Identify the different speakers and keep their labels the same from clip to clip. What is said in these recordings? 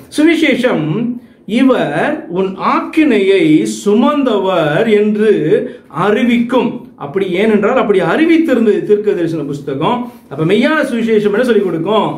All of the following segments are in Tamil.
Speaker 1: சுவிசேஷம் இவர் உன் ஆக்கினையை சுமந்தவர் என்று அறிவிக்கும் அப்படி ஏனென்றால் அப்படி அறிவித்திருந்தது தீர்க்க தரிசன புஸ்தகம் அப்ப மெய்யான சுவிசேஷம் என்ன சொல்லிக் கொடுக்கும்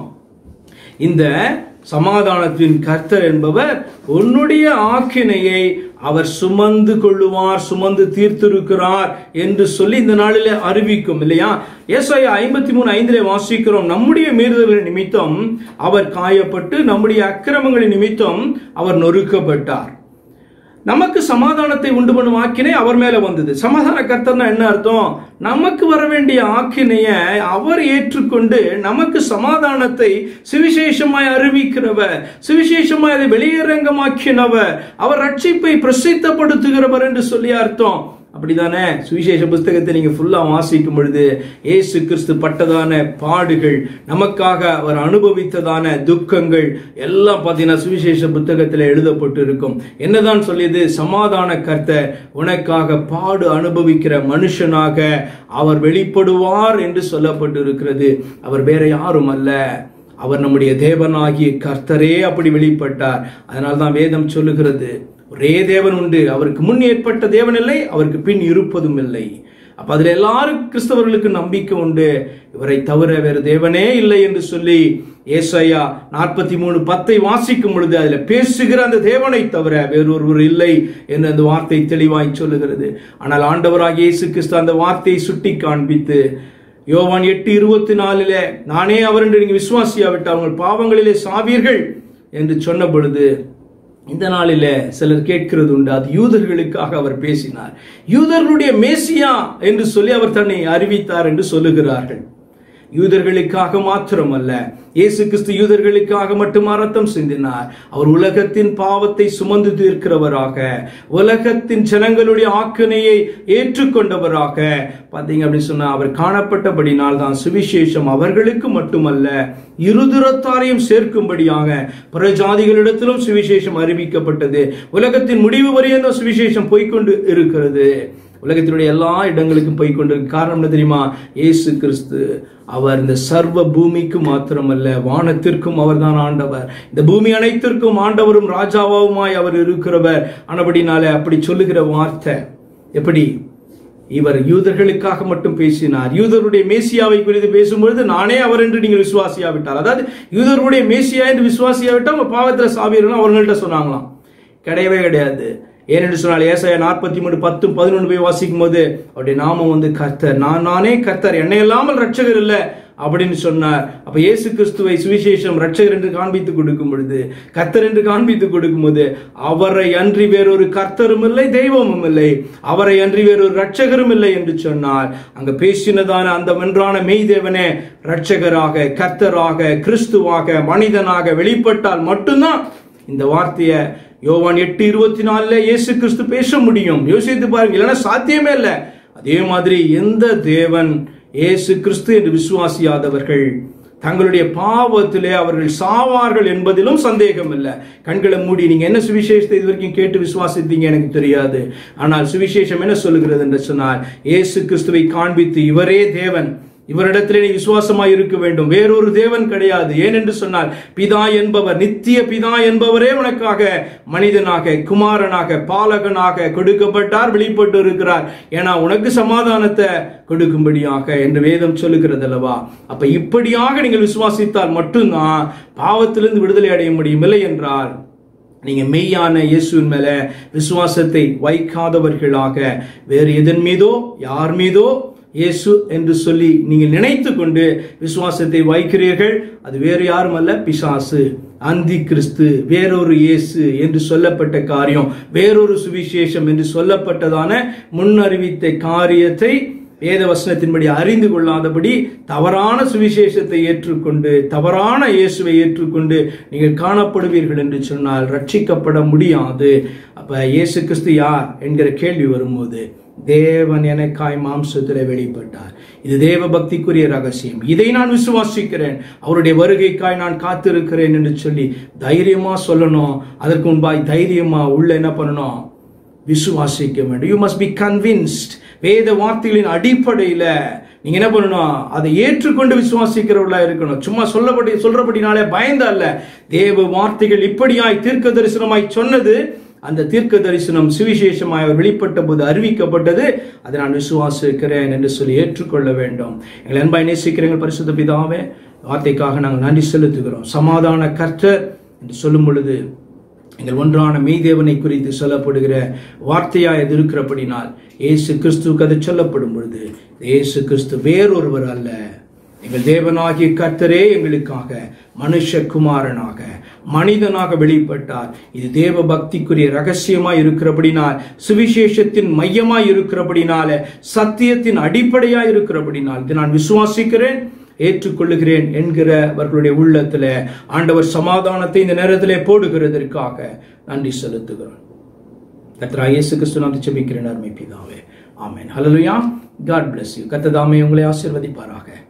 Speaker 1: இந்த சமாதானத்தின் கர்த்தர் என்பவர் உன்னுடைய ஆக்கினையை அவர் சுமந்து கொள்ளுவார் சுமந்து தீர்த்திருக்கிறார் என்று சொல்லி இந்த நாளிலே அறிவிக்கும் இல்லையா ஏசாயா ஐம்பத்தி மூணு ஐந்திலே வாசிக்கிறோம் நம்முடைய மீறுதல்களின் நிமித்தம் அவர் காயப்பட்டு நம்முடைய அக்கிரமங்களின் நிமித்தம் அவர் நொறுக்கப்பட்டார் நமக்கு சமாதானத்தை உண்டு பண்ணும் ஆக்கினை அவர் மேல வந்தது சமாதான கர்த்தர்னா என்ன அர்த்தம் நமக்கு வர வேண்டிய ஆக்கினைய அவர் ஏற்றுக்கொண்டு நமக்கு சமாதானத்தை சுவிசேஷமாய் அறிவிக்கிறவர் சுவிசேஷமாய் அதை வெளியரங்கமாக்கினவர் அவர் ரட்சிப்பை பிரசித்தப்படுத்துகிறவர் என்று சொல்லி அர்த்தம் அப்படிதானே சுவிசேஷ புஸ்தகத்தை நீங்க ஃபுல்லா வாசிக்கும் பொழுது இயேசு கிறிஸ்து பட்டதான பாடுகள் நமக்காக அவர் அனுபவித்ததான துக்கங்கள் எல்லாம் பார்த்தீங்கன்னா சுவிசேஷ புத்தகத்தில் எழுதப்பட்டு இருக்கும் என்னதான் சொல்லியது சமாதான கர்த்தர் உனக்காக பாடு அனுபவிக்கிற மனுஷனாக அவர் வெளிப்படுவார் என்று சொல்லப்பட்டு இருக்கிறது அவர் வேற யாரும் அல்ல அவர் நம்முடைய தேவனாகிய கர்த்தரே அப்படி வெளிப்பட்டார் அதனால்தான் வேதம் சொல்லுகிறது ஒரே தேவன் உண்டு அவருக்கு முன் ஏற்பட்ட தேவன் இல்லை அவருக்கு பின் இருப்பதும் இல்லை அப்ப அதுல எல்லாரும் கிறிஸ்தவர்களுக்கு நம்பிக்கை உண்டு இவரை தவிர வேறு தேவனே இல்லை என்று சொல்லி ஏசாயா நாற்பத்தி மூணு பத்தை வாசிக்கும் பொழுது அதுல பேசுகிற அந்த தேவனை தவிர வேறொருவர் இல்லை என்று அந்த வார்த்தை தெளிவாய் சொல்லுகிறது ஆனால் ஆண்டவராகிய இயேசு கிறிஸ்து அந்த வார்த்தையை சுட்டி காண்பித்து யோவான் எட்டு இருபத்தி நாலுல நானே அவர் என்று நீங்க விசுவாசியாவிட்டால் உங்கள் பாவங்களிலே சாவீர்கள் என்று சொன்ன பொழுது இந்த நாளில சிலர் கேட்கிறது உண்டு அது யூதர்களுக்காக அவர் பேசினார் யூதர்களுடைய மேசியா என்று சொல்லி அவர் தன்னை அறிவித்தார் என்று சொல்லுகிறார்கள் யூதர்களுக்காக மாத்திரமல்ல இயேசு கிறிஸ்து யூதர்களுக்காக மட்டும் ரத்தம் சிந்தினார் அவர் உலகத்தின் பாவத்தை சுமந்து தீர்க்கிறவராக உலகத்தின் ஜனங்களுடைய ஆக்கினையை ஏற்றுக்கொண்டவராக பார்த்தீங்க அப்படின்னு சொன்னா அவர் காணப்பட்டபடினால் தான் சுவிசேஷம் அவர்களுக்கு மட்டுமல்ல இருதுரத்தாரையும் சேர்க்கும்படியாக புறஜாதிகளிடத்திலும் சுவிசேஷம் அறிவிக்கப்பட்டது உலகத்தின் முடிவு வரையும் சுவிசேஷம் போய்க்கொண்டு இருக்கிறது உலகத்தினுடைய எல்லா இடங்களுக்கும் போய் கொண்டிருக்கு காரணம் என்ன தெரியுமா இயேசு கிறிஸ்து அவர் இந்த சர்வ பூமிக்கு மாத்திரமல்ல வானத்திற்கும் அவர்தான் ஆண்டவர் இந்த பூமி அனைத்திற்கும் ஆண்டவரும் ராஜாவுமாய் அவர் இருக்கிறவர் ஆனபடினாலே அப்படி சொல்லுகிற வார்த்தை எப்படி இவர் யூதர்களுக்காக மட்டும் பேசினார் யூதருடைய மேசியாவை குறித்து பேசும்பொழுது நானே அவர் என்று நீங்கள் விசுவாசியாவிட்டார் அதாவது யூதருடைய மேசியா என்று விசுவாசியாவிட்டால் உங்க பாவத்தில் சாவீர்கள் அவங்கள்ட்ட சொன்னாங்களாம் கிடையவே கிடையாது ஏனென்று சொன்னால் ஏசாயா நாற்பத்தி மூணு பத்து பதினொன்று போய் வாசிக்கும் போது அவருடைய நாமம் வந்து கர்த்தர் நான் நானே கர்த்தர் என்னை இல்லாமல் ரட்சகர் இல்லை அப்படின்னு சொன்னார் அப்ப இயேசு கிறிஸ்துவை சுவிசேஷம் ரட்சகர் என்று காண்பித்து கொடுக்கும் பொழுது கர்த்தர் என்று காண்பித்து கொடுக்கும் போது அவரை அன்றி வேறொரு கர்த்தரும் இல்லை தெய்வமும் இல்லை அவரை அன்றி வேறொரு ரட்சகரும் இல்லை என்று சொன்னார் அங்க பேசினதான அந்த வென்றான மெய்தேவனே ரட்சகராக கர்த்தராக கிறிஸ்துவாக மனிதனாக வெளிப்பட்டால் மட்டும்தான் இந்த வார்த்தையை யோவான் எட்டு இருபத்தி நாலுல இயேசு கிறிஸ்து பேச முடியும் யோசித்து பாருங்க இல்லைன்னா சாத்தியமே இல்லை அதே மாதிரி எந்த தேவன் இயேசு கிறிஸ்து என்று விசுவாசியாதவர்கள் தங்களுடைய பாவத்திலே அவர்கள் சாவார்கள் என்பதிலும் சந்தேகம் இல்லை கண்களை மூடி நீங்க என்ன சுவிசேஷத்தை இது வரைக்கும் கேட்டு விசுவாசித்தீங்க எனக்கு தெரியாது ஆனால் சுவிசேஷம் என்ன சொல்லுகிறது என்று சொன்னால் இயேசு கிறிஸ்துவை காண்பித்து இவரே தேவன் இவரிடத்திலே நீ விசுவாசமாய் இருக்க வேண்டும் வேறொரு தேவன் கிடையாது ஏனென்று சொன்னால் பிதா என்பவர் நித்திய பிதா என்பவரே உனக்காக மனிதனாக குமாரனாக பாலகனாக கொடுக்கப்பட்டார் வெளிப்பட்டு இருக்கிறார் ஏன்னா உனக்கு சமாதானத்தை கொடுக்கும்படியாக என்று வேதம் சொல்லுகிறது அல்லவா அப்ப இப்படியாக நீங்கள் விசுவாசித்தால் மட்டும்தான் பாவத்திலிருந்து விடுதலை அடைய முடியும் இல்லை என்றால் நீங்க மெய்யான இயேசுவின் மேல விசுவாசத்தை வைக்காதவர்களாக வேறு எதன் மீதோ யார் மீதோ இயேசு என்று சொல்லி நீங்கள் நினைத்து கொண்டு விசுவாசத்தை வைக்கிறீர்கள் அது வேறு யாரும் அல்ல பிசாசு அந்தி கிறிஸ்து வேறொரு இயேசு என்று சொல்லப்பட்ட காரியம் வேறொரு சுவிசேஷம் என்று சொல்லப்பட்டதான முன்னறிவித்த காரியத்தை வேத வசனத்தின்படி அறிந்து கொள்ளாதபடி தவறான சுவிசேஷத்தை ஏற்றுக்கொண்டு தவறான இயேசுவை ஏற்றுக்கொண்டு நீங்கள் காணப்படுவீர்கள் என்று சொன்னால் ரட்சிக்கப்பட முடியாது அப்ப இயேசு கிறிஸ்து யார் என்கிற கேள்வி வரும்போது தேவன் எனக்காய் மாம்சத்தில் வெளிப்பட்டார் இது தேவ பக்திக்குரிய ரகசியம் இதை நான் விசுவாசிக்கிறேன் அவருடைய வருகைக்காய் நான் காத்திருக்கிறேன் என்று சொல்லி தைரியமா சொல்லணும் அதற்கு முன்பாய் தைரியமா உள்ள என்ன பண்ணணும் விசுவாசிக்க வேண்டும் யூ மஸ்ட் பி கன்வின்ஸ்ட் வேத வார்த்தைகளின் அடிப்படையில் நீங்க என்ன பண்ணணும் அதை ஏற்றுக்கொண்டு விசுவாசிக்கிறவர்களா இருக்கணும் சும்மா சொல்லப்படி சொல்றபடினாலே பயந்த அல்ல தேவ வார்த்தைகள் இப்படியாய் தீர்க்க தரிசனமாய் சொன்னது அந்த தீர்க்க தரிசனம் சுவிசேஷமாய் அவர் வெளிப்பட்ட போது அறிவிக்கப்பட்டது அதை நான் விசுவாசிக்கிறேன் என்று சொல்லி ஏற்றுக்கொள்ள வேண்டும் எங்கள் அன்பாய் நேசிக்கிறீர்கள் பரிசுத்த பிதாவே வார்த்தைக்காக நாங்கள் நன்றி செலுத்துகிறோம் சமாதான கர்த்தர் என்று சொல்லும் பொழுது எங்கள் ஒன்றான மெய்தேவனை குறித்து சொல்லப்படுகிற வார்த்தையாய் அது இருக்கிறபடினால் இயேசு கிறிஸ்துவுக்கு அது சொல்லப்படும் பொழுது இயேசு கிறிஸ்து வேறொருவர் அல்ல எங்கள் தேவனாகிய கர்த்தரே எங்களுக்காக மனுஷகுமாரனாக மனிதனாக வெளிப்பட்டார் இது தேவ பக்திக்குரிய ரகசியமாய் இருக்கிறபடினால் சுவிசேஷத்தின் மையமாய் இருக்கிறபடினால சத்தியத்தின் அடிப்படையாய் இருக்கிறபடினால் இது நான் விசுவாசிக்கிறேன் ஏற்றுக்கொள்ளுகிறேன் என்கிறவர்களுடைய உள்ளத்துல ஆண்டவர் சமாதானத்தை இந்த நேரத்திலே போடுகிறதற்காக நன்றி செலுத்துகிறோம் கத்ரா இயேசு கிறிஸ்து நான் ஜெபிக்கிறேன் அருமை பிதாவே amen hallelujah God bless you கர்த்தர் தாமே உங்களை ஆசீர்வதிப்பாராக